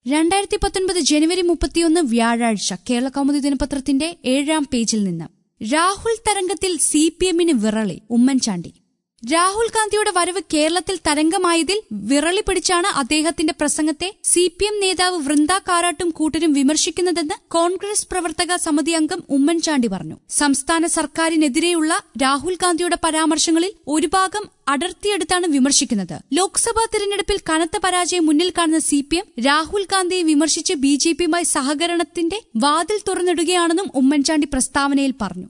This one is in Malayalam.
രണ്ടായിരത്തി പത്തൊൻപത് ജനുവരി മുപ്പത്തിയൊന്ന് വ്യാഴാഴ്ച കേരള കൗമുദി ദിനപത്രത്തിന്റെ ഏഴാം പേജിൽ നിന്ന് രാഹുൽ തരംഗത്തിൽ സി പി എമ്മിന് വിറളി ഉമ്മൻചാണ്ടി രാഹുൽ ഗാന്ധിയുടെ വരവ് കേരളത്തിൽ തരംഗമായതിൽ വിറളി പിടിച്ചാണ് അദ്ദേഹത്തിന്റെ പ്രസംഗത്തെ സി പി എം നേതാവ് വൃന്ദ കാരാട്ടും കൂട്ടരും വിമർശിക്കുന്നതെന്ന് കോൺഗ്രസ് പ്രവർത്തക സമിതി അംഗം ഉമ്മൻചാണ്ടി പറഞ്ഞു സംസ്ഥാന സർക്കാരിനെതിരെയുള്ള രാഹുൽ ഗാന്ധിയുടെ പരാമർശങ്ങളിൽ ഒരു ഭാഗം അടർത്തിയെടുത്താണ് വിമർശിക്കുന്നത് ലോക്സഭാ തെരഞ്ഞെടുപ്പിൽ കനത്ത പരാജയം മുന്നിൽ കാണുന്ന സി പി എം രാഹുൽ ഗാന്ധിയെ വിമർശിച്ച് ബി ജെ പിയുമായി സഹകരണത്തിന്റെ വാതിൽ തുറന്നിടുകയാണെന്നും ഉമ്മൻചാണ്ടി പ്രസ്താവനയിൽ പറഞ്ഞു